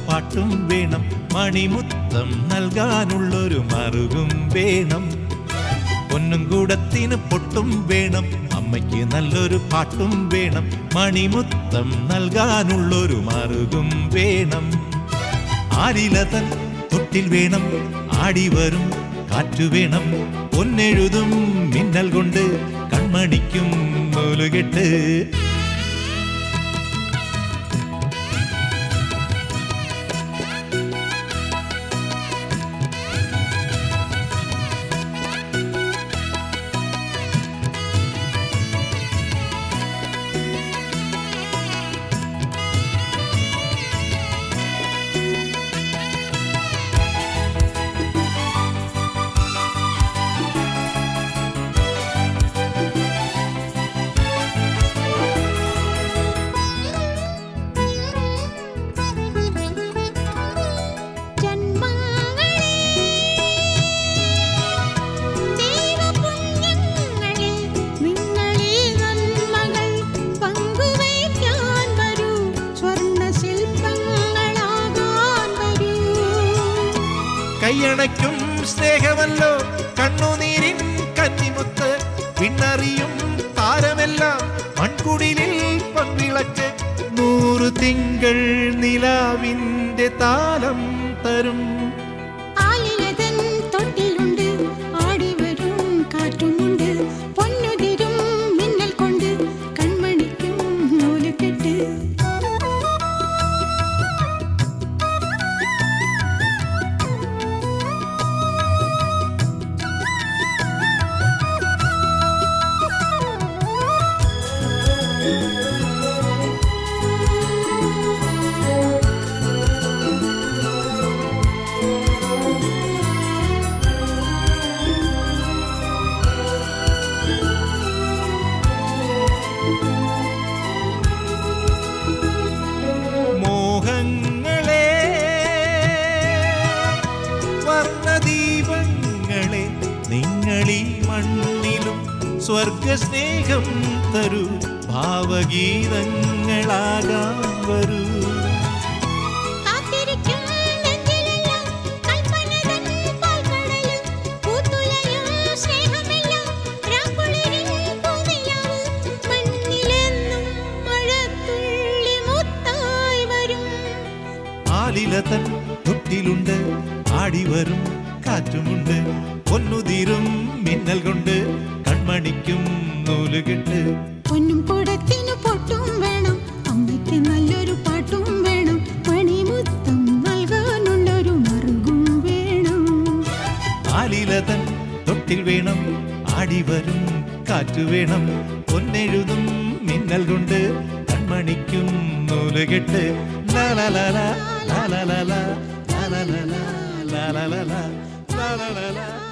പാട്ടും വേണം മണിമുത്തം നൽകാനുള്ളൊരു മറുകും വേണം പൊന്നും കൂടത്തിന് പൊട്ടും വേണം അമ്മയ്ക്ക് നല്ലൊരു പാട്ടും വേണം മണിമുത്തം നൽകാനുള്ളൊരു മറുകും വേണം ആരിലതൻ തൊട്ടിൽ വേണം ആടി വരും കാറ്റു വേണം പൊന്നെഴുതും മിന്നൽ കൊണ്ട് കൺമണിക്കും നൂലുകെട്ട് ജന്മങ്ങളെ ദൈവപുണ്യങ്ങളെ നിങ്ങളീ നന്മകൾ പങ്കുവയ്ക്കാൻ വരൂ സ്വർണ്ണ ശില്പങ്ങളാകാൻ വരൂ കൈയണയ്ക്കും സ്നേഹമല്ലോ കണ്ണുനീരിൻ കന്നിമുത്ത് പിന്നറിയും താരമെല്ലാം മൺകുടിലിൽ പൊൻവിളക്ക് നൂറ് തിങ്കൾ നിലാവിന്റെ താലം തരും ആലിലതൻ തൊട്ടിലുണ്ട് ആടിവരും കാറ്റുമുണ്ട് പൊന്നുതിരും മിന്നൽ കൊണ്ട് കൺമണിക്കും നൂലുകെട്ട് മോഹങ്ങളെ വർണ്ണദീപങ്ങളെ നിങ്ങളീ മണ്ണിലും സ്വർഗസ്നേഹം തരൂ ഭാവഗീതങ്ങളാകാൻ വരൂ കാത്തിരിക്കും നെഞ്ചിലെല്ലാം കൽപ്പനതൻ പാൽക്കടലും പൂത്തുലയും സ്നേഹമെല്ലാം രാക്കുളിരിൻ പൂനിലാവ് മണ്ണിലെന്നും മഴത്തുള്ളി മുത്തായി വരും ആലിലതൻ തൊട്ടിലുണ്ട് ആടിവരും കാറ്റുമുണ്ട് പൊന്നുതീരും മിന്നൽ കൊണ്ട് കൺമണിക്കും നൂലുകെട്ട് പൊന്നും കുടത്തിനു പൊട്ടും വേണം അമ്മയ്ക്ക് നല്ലൊരു പാട്ടും വേണം മണിമുത്തം നൽകാനുള്ളൊരു മറുകും വേണം ആലിലതൻ തൊട്ടിൽ വേണം ആടിവരും കാറ്റു വേണം പൊന്നെഴുതും മിന്നൽ കൊണ്ട് കൺമണിക്കും നൂലുകെട്ട് ലാലലാല ലാലലാല ലാലലാല ലാലലാല ലാലലാല